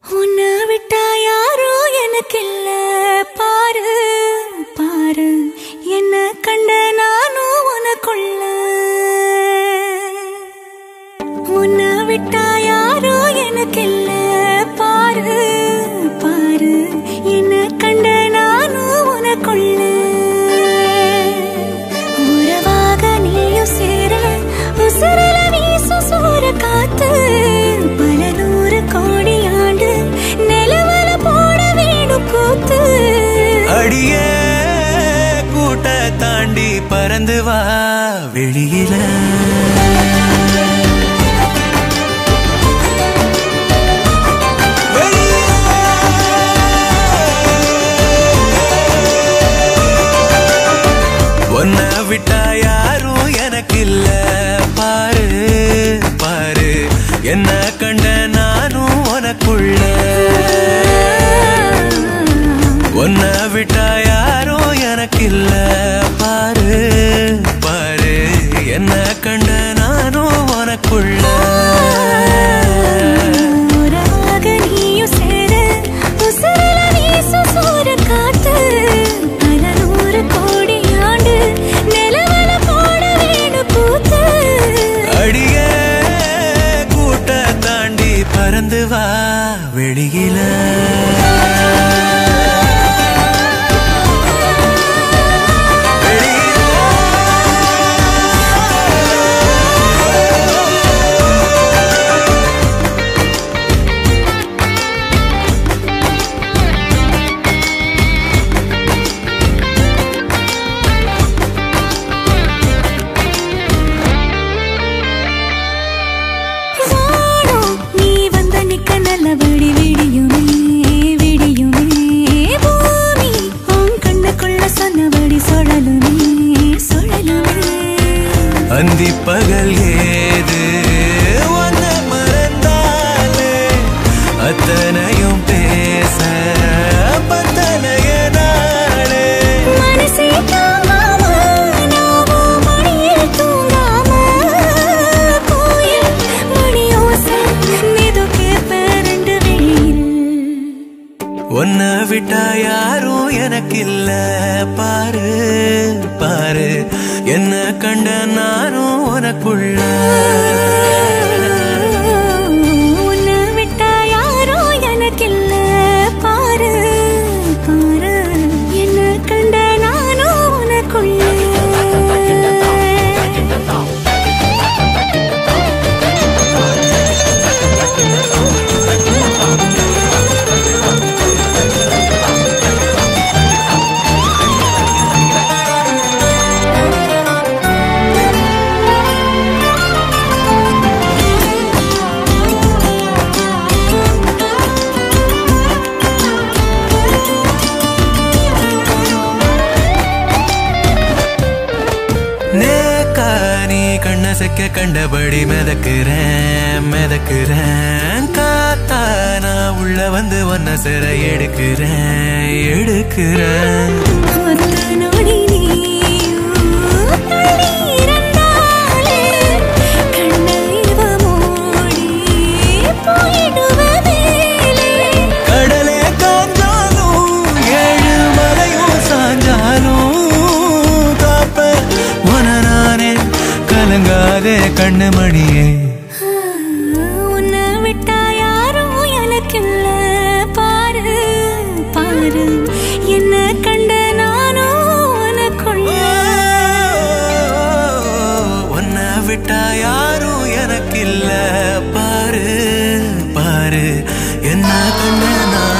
உன்னை விட்டா யாரோ எனக்கு இல்ல பாரு பாரு என்ன கண்ட நானும் உனக்குள்ள உன்னை விட்டா யாரோ எனக்கு இல்ல பாரு பாரு என்ன கண்ட நானும் உனக்குள்ள உறவாக நீயும் சேர உசுரல வீசும் சூற காத்து பல நூறு கோடி ஆண்டு நிலவல போட வேணும் கூத்து அடியே கூட்ட தாண்டி பறந்து வா வெளியில உன்னை விட்டா யாரும் எனக்கு இல்ல பாரு பாரு என்ன கண்ட நானும் உனக்குள்ள உன்னை விட்டா யாரும் எனக்கு இல்ல பாரு பாரு என்ன கண்ட நானும் உனக்குள்ள உறவாக நீயும் சேர உசுரல வீசும் சூற காத்து பல நூறு கோடி ஆண்டு நிலவல போட வேணும் கூத்து அடியே கூட்ட தாண்டி பறந்து வா வெளியில வானம் நீ வந்த நிக்க நல்லபடி விடியுமே விடியுமே பூமி உன் கண்ணுக்குள்ள சொன்னபடி சுழலுமே சுழலுமே அந்தி பகல் ஏது உன்ன மறந்தாலே அத்தனையும் பேச பத்தனைய நாளே மனசே தாங்காம நாவும் மடியில் தூங்காம கோயில் மணியோசை மிதுக்கே பேரண்டு வெளியில் உன்னை விட்டா யாரும் எனக்கு இல்ல பாரு பாரு என்ன கண்ட நானும் உனக்குள்ள உன்னை விட்டா யாரோ எனக்கில்ல பாரு பாரு என்ன கண்ட நானும் உனக்குள்ள நேக்கா நீ கண்ண செக்க கண்டபடி மிதக்குறேன் மிதக்குறேன் காத்தா நான் உள்ள வந்து ஒன்ன சிற எடுக்கிறேன் எடுக்கிறேன் ஒத்த நொடி நீயும் தள்ளி இருந்தாலே கண்ணை இவ மூடி போயிடுவதேலே கடலே காஞ்சாலும் ஏழு மலையும் சாஞ்சாலும் காப்ப உன நானே கலங்காதே கண்ணு மணியே உன்னை விட்டா யாரும் எனக்கில்ல பாரு பாரு என்ன கண்ட நானும் உனக்குள்ள உன்னை விட்டா யாரும் எனக்கு இல்ல பாரு பாரு என்ன கண்ண நான்